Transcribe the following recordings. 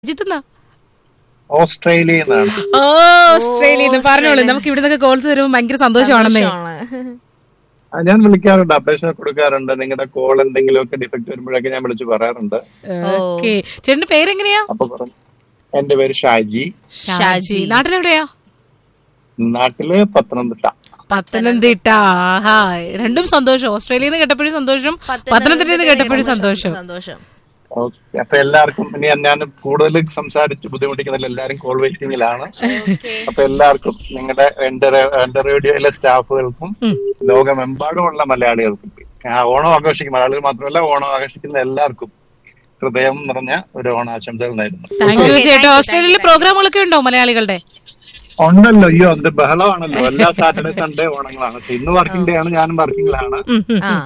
ജിത്തുന്ന ഓസ്ട്രേലിയയിൽ നിന്നാണ് ഓ ഓസ്ട്രേലിയയിൽ നിന്ന് പറഞ്ഞോളൂ നമുക്ക് ഇവിടെ നിന്നൊക്കെ കോൾസ് വരുമ്പോൾ ഭയങ്കര സന്തോഷമാണെന്നേ സന്തോഷമാണ്. ആ, ഞാൻ വിളിക്കാറുണ്ട് അപേക്ഷ കൊടുക്കാറുണ്ട് നിങ്ങളുടെ കോൾ എന്തെങ്കിലുമൊക്കെ ഡിഫക്റ്റ് വരുമ്പോഴൊക്കെ ഞാൻ വിളിച്ച് പറയാറുണ്ട് ഓക്കെ ചേട്ടന്റെ പേരെങ്ങനെയാ അപ്പൊ പറഞ്ഞു എന്റെ പേര് ഷാജി ഷാജി നാട്ടിലെവിടെയാ നാട്ടില് പത്തനംതിട്ട പത്തനംതിട്ട ആഹാ രണ്ടും സന്തോഷം ഓസ്ട്രേലിയയിൽ നിന്ന് കേട്ടപ്പോഴും സന്തോഷം പത്തനംതിട്ടയിൽ നിന്ന് കേട്ടപ്പോഴും സന്തോഷം സന്തോഷം ഓക്കെ അപ്പൊ എല്ലാവർക്കും ഇനി ഞാൻ കൂടുതൽ സംസാരിച്ച് ബുദ്ധിമുട്ടിക്കുന്നില്ല എല്ലാരും കോൾ വെയിറ്റിംഗിലാണ് അപ്പൊ എല്ലാവർക്കും നിങ്ങളുടെ എന്റെ റേ- എന്റെ റേഡിയോയിലെ സ്റ്റാഫുകൾക്കും ലോകമെമ്പാടുമുള്ള മലയാളികൾക്കും ആ ഓണം ആഘോഷിക്കുന്ന മലയാളികൾ മാത്രമല്ല ഓണം ആഘോഷിക്കുന്ന എല്ലാവർക്കും ഹൃദയം നിറഞ്ഞ ഒരു ഓണാശംസകൾ നേരുന്നു താങ്ക് യു Okay, ചേട്ടാ thank you, ഓസ്ട്രേലിയയിൽ പ്രോഗ്രാമുകളൊക്കെ ഉണ്ടോ മലയാളികളുടെ ഉണ്ടല്ലോ അയ്യോ അത് ബഹളമാണല്ലോ എല്ലാ സാറ്റർഡേ സൺഡേ ഓണങ്ങളാണ് പക്ഷെ ഇന്ന് വർക്കിംഗ് ഡേ ആണ് ഞാനും വർക്കിംഗിലാണ് ഉം, ഉം. ആ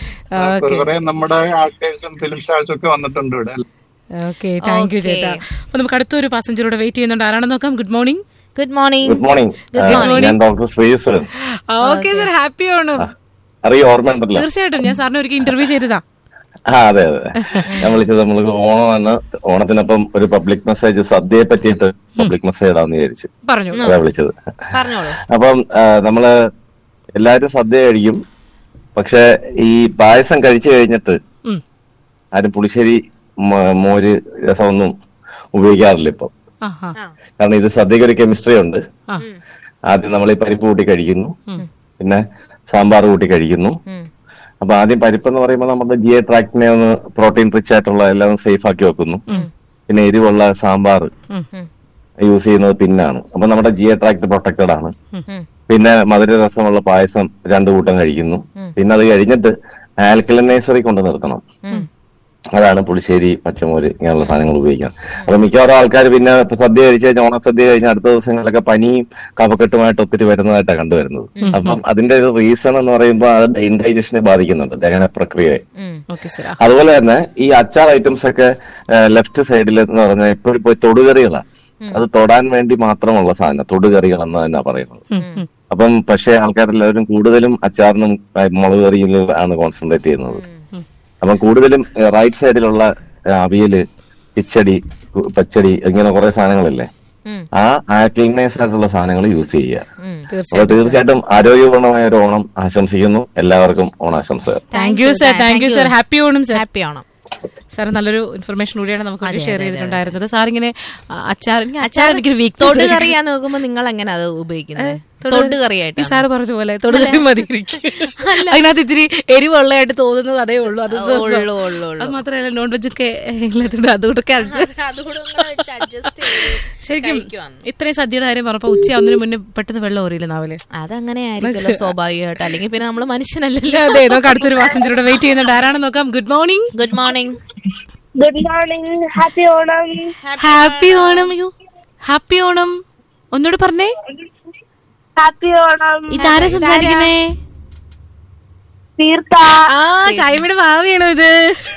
കുറെ നമ്മുടെ ആക്ടേഴ്സും ഫിലിം സ്റ്റാർസും ഒക്കെ വന്നിട്ടുണ്ട് ഇവിടെ ഓക്കെ താങ്ക് യു Okay. ചേട്ടാ അപ്പൊ നമുക്ക് അടുത്തൊരു പാസഞ്ചറോട് വെയിറ്റ് ചെയ്യുന്നുണ്ട് ആരാണെന്ന് നോക്കാം good morning good morning good morning Good morning. ഞാൻ doctor Sreedharan okay sir happy ആണ് അറിയോ ഓർമ്മയുണ്ടല്ലോ തീർച്ചയായിട്ടും ഞാൻ സാറിന് ഒരിക്കൽ ഇന്റർവ്യൂ ചെയ്തതാ ആ അതെ അതെ ഞാൻ വിളിച്ചത് നമ്മൾക്ക് ഓണമാണ് ഓണത്തിനൊപ്പം ഒരു പബ്ലിക് മെസ്സേജ് സദ്യയെ പറ്റിയിട്ട് പബ്ലിക് മെസ്സേജ് ഇടാന്ന് വിചാരിച്ചു പറഞ്ഞു അതാ വിളിച്ചത് പറഞ്ഞോളൂ അപ്പം ആ, നമ്മള് എല്ലാരും സദ്യ കഴിക്കും പക്ഷെ ഈ പായസം കഴിച്ചു കഴിഞ്ഞിട്ട് ഉം. ആരും പുളിശ്ശേരി മ- മോര് രസമൊന്നും ഉപയോഗിക്കാറില്ല ഇപ്പം ആഹാ. ആ കാരണം ഇത് സദ്യക്ക് ഒരു കെമിസ്ട്രി ഉണ്ട് ആ. ആദ്യം നമ്മൾ ഈ പരിപ്പ് കൂട്ടി കഴിക്കുന്നു പിന്നെ സാമ്പാർ കൂട്ടി കഴിക്കുന്നു ഉം. അപ്പൊ ആദ്യം പരിപ്പ് എന്ന് പറയുമ്പോൾ നമ്മുടെ ജി എ ട്രാക്ടിനെ ഒന്ന് പ്രോട്ടീൻ റിച്ച് ആയിട്ടുള്ള എല്ലാം സേഫ് ആക്കി വെക്കുന്നു പിന്നെ എരിവുള്ള സാമ്പാർ ഉം. ഉം. യൂസ് ചെയ്യുന്നത് പിന്നാണ് അപ്പൊ നമ്മുടെ ജി എ ട്രാക്ട് പ്രൊട്ടക്റ്റഡ് ആണ് ഉം. പിന്നെ മധുര രസമുള്ള പായസം രണ്ടു കൂട്ടം കഴിക്കുന്നു പിന്നെ അത് കഴിഞ്ഞിട്ട് ആൽക്കലനൈസറി കൊണ്ട് നിർത്തണം ഉം. അതാണ് പുളിശ്ശേരി പച്ചമോര് ഇങ്ങനെയുള്ള സാധനങ്ങൾ ഉപയോഗിക്കണം അപ്പൊ മിക്കവാറും ആൾക്കാർ പിന്നെ ഇപ്പൊ സദ്യ കഴിച്ച് കഴിഞ്ഞാൽ ഓണസദ്യ കഴിഞ്ഞ അടുത്ത ദിവസങ്ങളിലൊക്കെ പനിയും കഫക്കെട്ടുമായിട്ട് ഒത്തിരി വരുന്നതായിട്ടാണ് കണ്ടുവരുന്നത് അപ്പം അതിന്റെ ഒരു റീസൺ എന്ന് പറയുമ്പോൾ അത് ഇൻഡൈജഷനെ ബാധിക്കുന്നുണ്ട് ദഹന പ്രക്രിയയെ ഉം. ഓക്കെ സർ അതുപോലെ തന്നെ ഈ അച്ചാർ ഐറ്റംസ് ഒക്കെ ലെഫ്റ്റ് സൈഡിൽ എന്ന് പറഞ്ഞാൽ എപ്പോഴും പോയി തൊടുകറികളാണ് അത് തൊടാൻ വേണ്ടി മാത്രമുള്ള സാധനം തൊടുകറികൾ എന്ന് തന്നെ പറയുന്നത് അപ്പം പക്ഷേ ആൾക്കാരെല്ലാവരും കൂടുതലും അച്ചാറിനും ആ, മുളക് കറിയിലും ആണ് കോൺസെൻട്രേറ്റ് ചെയ്യുന്നത് അപ്പം കൂടുതലും റൈറ്റ് സൈഡിലുള്ള ആ, അവിയല് കിച്ചടി കു- പച്ചടി ഇങ്ങനെ കുറെ സാധനങ്ങളില്ലേ ഉം. ആ ക്ലീൻനെസ് ആയിട്ടുള്ള സാധനങ്ങൾ യൂസ് ചെയ്യുക ഉം. അപ്പൊ തീർച്ചയായിട്ടും ആരോഗ്യപൂർണമായ ഒരു ഓണം ആശംസിക്കുന്നു എല്ലാവർക്കും ഓണാശംസകൾ thank you sir thank you sir happy Onam sir happy ആണോ സാർ നല്ലൊരു ഇൻഫർമേഷൻ കൂടിയാണ് നമുക്ക് വേണ്ടി ഷെയർ ചെയ്തിട്ടുണ്ടായിരുന്നത് സാർ ഇങ്ങനെ ആ, അച്ചാർ എനിക്ക് അച്ചാർ അച്ചാർ എനിക്കൊരു തൊട് വീക്ക്നെസ് കറിയാ നോക്കുമ്പോ നിങ്ങൾ എങ്ങനെ അത് ഉപയോഗിക്കുന്നത് തൊട് കറിയായിട്ട് ഈ സാറ് പറഞ്ഞ പോലെ തൊടുകറി മതി എനിക്ക്. അതിനകത്ത് ഇച്ചിരി എരിവുള്ളതായിട്ട് തോന്നുന്നത് അതേ ഉള്ളൂ അത് ഉള്ളൂ, ഉള്ളൂ, ഉള്ളൂ. അത് മാത്രമല്ല നോൺ വെജ് ഒക്കെ എല്ലാത്തിനും അതുകൊണ്ടൊക്കെ ശരിക്കും ഇത്രയും സദ്യയുടെ കാര്യം പറഞ്ഞപ്പോ ഉച്ചയാവുന്നതിന് മുന്നേ പെട്ടെന്ന് വെള്ളം ഓറിയില്ല നാവിലെ അതങ്ങനെ ആയിരിക്കുമല്ലോ സ്വാഭാവികമായിട്ട് അല്ലെങ്കിൽ പിന്നെ നമ്മൾ മനുഷ്യനല്ലല്ലോ അതെ നമുക്ക് അടുത്തൊരു പാസഞ്ചറോട് വെയിറ്റ് ചെയ്യുന്നുണ്ട് ആരാണെന്ന് നോക്കാം good morning good morning good morning happy Onam happy Onam you happy Onam ഒന്നുകൂടെ പറഞ്ഞേ ഹാപ്പി ഓണം ഇതാരാ സംസാരിക്കുന്നേ തീർത്ത ആ ചായമ്മയുടെ ഭാവിയാണോ ഇത്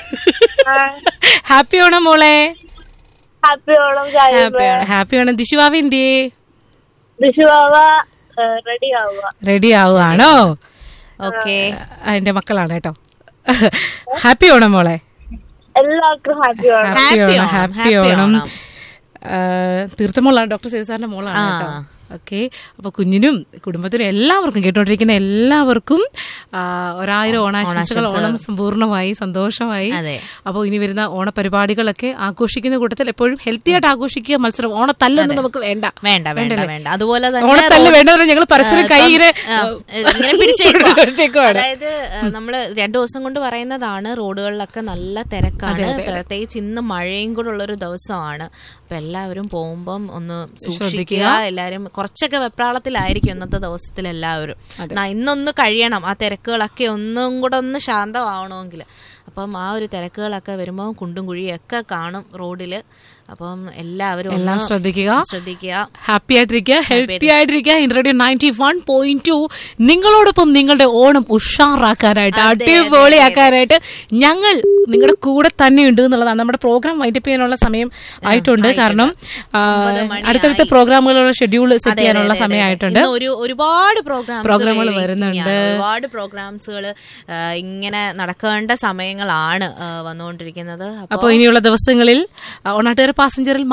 ഹാപ്പി ഓണം മോളെ ഹാപ്പി ഓണം കഴിയുമ്പോ ഹാപ്പി ഓണം ദിശുവാവി എന്തിയേ വിഷുവാവ റെഡി ആവുക റെഡി ആവുകയാണോ ഓക്കെ അതിന്റെ മക്കളാണ് കേട്ടോ ഹാപ്പി ഓണം മോളെ എല്ലാവർക്കും happy Onam happy Happy Onam Onam, happy happy Onam Onam. Theertha മോളാണ് ഡോക്ടർ സേതു സാറിന്റെ മോളാണ് ആ. കേട്ടോ ഓക്കെ അപ്പൊ കുഞ്ഞിനും കുടുംബത്തിനും എല്ലാവർക്കും കേട്ടോണ്ടിരിക്കുന്ന എല്ലാവർക്കും ആ, ഒരായിരം ഓണാശംസകൾ ഓണം സമ്പൂർണ്ണമായി സന്തോഷമായി അതെ. അപ്പോൾ ഇനി വരുന്ന ഓണപരിപാടികളൊക്കെ ആഘോഷിക്കുന്ന കൂട്ടത്തിൽ എപ്പോഴും ഹെൽത്തി ആയിട്ട് ആഘോഷിക്കുക മത്സരം ഓണത്തല്ലൊന്നും നമുക്ക് വേണ്ട വേണ്ട വേണ്ട വേണ്ട അതുപോലെ തന്നെ ഓണത്തല്ല് വേണ്ടവരെ ഞങ്ങൾ പരസ്പരം കൈ ഇങ്ങനെ ആ, ഇങ്ങനെ പിടിച്ചേക്കുവാ. പിടിച്ചേക്കുവാണ്. അതായത് ഏഹ്, നമ്മള് രണ്ടു ദിവസം കൊണ്ട് പറയുന്നതാണ് റോഡുകളിലൊക്കെ നല്ല തിരക്കാണ് പ്രത്യേകിച്ച് ഇന്ന് മഴയും കൂടെ ഉള്ള ഒരു ദിവസമാണ് അപ്പൊ എല്ലാവരും പോകുമ്പം ഒന്ന് സൂക്ഷിക്കുക എല്ലാവരും കുറച്ചൊക്കെ വെപ്രാളത്തിലായിരിക്കും ഇന്നത്തെ ദിവസത്തിൽ എല്ലാവരും ന- ഇന്നൊന്ന് കഴിയണം ആ തിരക്കുകളൊക്കെ ഒന്നും കൂടെ ഒന്ന് ശാന്തമാവണമെങ്കിൽ അപ്പം ആ ഒരു തിരക്കുകളൊക്കെ വരുമ്പോൾ കുണ്ടും കുഴിയൊക്കെ കാണും റോഡില് അപ്പം എല്ലാവരും ഒന്ന് എല്ലാം ശ്രദ്ധിക്കുക ശ്രദ്ധിക്കുക ഹാപ്പി ആയിട്ടിരിക്കുക ഹെൽത്തി ആയിട്ടിരിക്കുക interview ninety one point two നിങ്ങളോടൊപ്പം നിങ്ങളുടെ ഓണം ഉഷാറാക്കാനായിട്ട് അടിപൊളിയാക്കാനായിട്ട് ഞങ്ങൾ നിങ്ങളുടെ കൂടെ തന്നെ ഉണ്ട് എന്നുള്ളതാണ് നമ്മുടെ പ്രോഗ്രാം വൈൻഡപ്പ് ചെയ്യാനുള്ള സമയം ആയിട്ടുണ്ട് കാരണം ആ, അടുത്തടുത്ത പ്രോഗ്രാമുകളുടെ ഷെഡ്യൂൾ സെറ്റ് ചെയ്യാനുള്ള സമയമായിട്ടുണ്ട് ഇന്ന് ഒരു ഒരുപാട് പ്രോഗ്രാംസ് പ്രോഗ്രാമുകൾ വരുന്നുണ്ട്. ഒരുപാട് പ്രോഗ്രാംസുകൾ ഇങ്ങനെ നടക്കേണ്ട സമയങ്ങളാണ് ആ, വന്നുകൊണ്ടിരിക്കുന്നത് അപ്പോൾ ഇനിയുള്ള ദിവസങ്ങളിൽ ഓണാട്ടുകാരെ പാസഞ്ചറിൽ